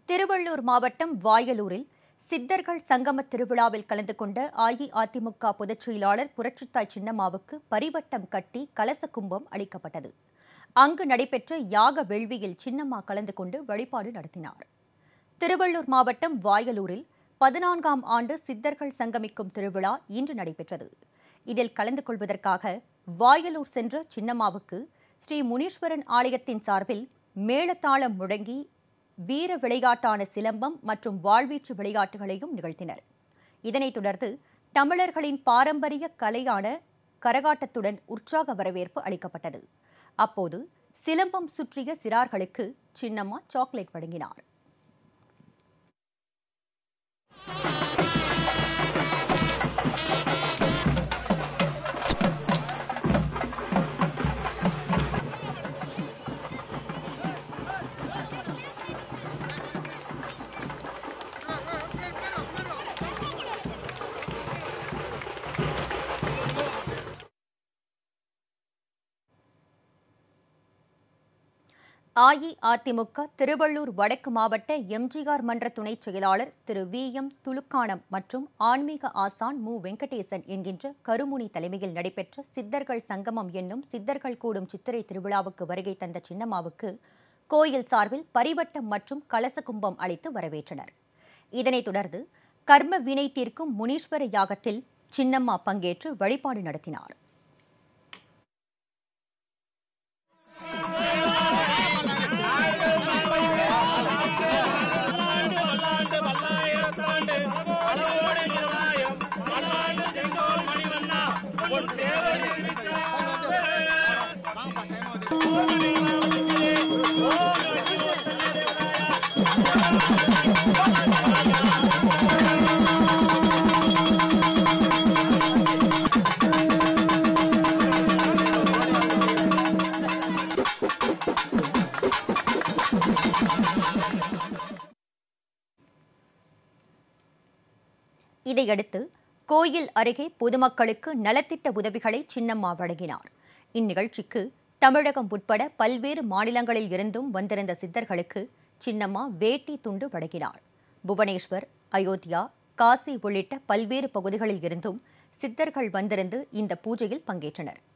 திருவள்ளூர் மாவட்டம் வாயலூரில் சித்தர்கள் சங்கம திருவிழாவில் கலந்து கொண்ட அஇஅதிமுக பொதுச் செயலாளர் புரட்சித்தாய் சின்னம்மாவுக்கு பரிவட்டம் கட்டி கலச கும்பம் அளிக்கப்பட்டது அங்கு நடைபெற்ற யாக வேள்வியில் சின்னம்மா கலந்து கொண்டு வழிபாடு நடத்தினார் திருவள்ளூர் மாவட்டம் வாயலூரில் பதினான்காம் ஆண்டு சித்தர்கள் சங்கமிக்கும் திருவிழா இன்று நடைபெற்றது இதில் கலந்து கொள்வதற்காக வாயலூர் சென்ற சின்னம்மாவுக்கு ஸ்ரீ முனீஸ்வரன் ஆலயத்தின் சார்பில் மேளதாளம் முழங்கி வீர விளையாட்டான சிலம்பம் மற்றும் வாழ்வீச்சு விளையாட்டுகளையும் நிகழ்த்தினர் இதனைத் தொடர்ந்து தமிழர்களின் பாரம்பரிய கலையான கரகாட்டத்துடன் உற்சாக வரவேற்பு அளிக்கப்பட்டது அப்போது சிலம்பம் சுற்றிய சிறார்களுக்கு சின்னம்மா சாக்லேட் வழங்கினார் அஇஅதிமுக திருவள்ளூர் வடக்கு மாவட்ட எம்ஜிஆர் மன்ற துணைச் செயலாளர் திரு வி எம் துலுக்கானம் மற்றும் ஆன்மீக ஆசான் மு வெங்கடேசன் என்கின்ற கருமுனி தலைமையில் நடைபெற்ற சித்தர்கள் சங்கமம் என்னும் சித்தர்கள் கூடும் சித்திரை திருவிழாவுக்கு வருகை தந்த சின்னம்மாவுக்கு கோயில் சார்பில் பரிவட்டம் மற்றும் கலச கும்பம் அளித்து வரவேற்றனர் இதனைத் தொடர்ந்து கர்ம வினை தீர்க்கும் முனீஸ்வர யாகத்தில் சின்னம்மா பங்கேற்று வழிபாடு நடத்தினார் பல்லாண்டு பல்லாயிரத்தாண்டு அளவோடு நிர்வாயம் பல்லாண்டு செங்கோல் மணிவண்ணா உன் சேவை இதையடுத்து கோயில் அருகே பொதுமக்களுக்கு நலத்திட்ட உதவிகளை சின்னம்மா வழங்கினார் இந்நிகழ்ச்சிக்கு தமிழகம் உட்பட பல்வேறு மாநிலங்களில் இருந்தும் வந்திருந்த சித்தர்களுக்கு சின்னம்மா வேட்டி துண்டு வழங்கினார் புவனேஸ்வர் அயோத்தியா காசி உள்ளிட்ட பல்வேறு பகுதிகளில் இருந்தும் சித்தர்கள் வந்திருந்து இந்த பூஜையில் பங்கேற்றனர்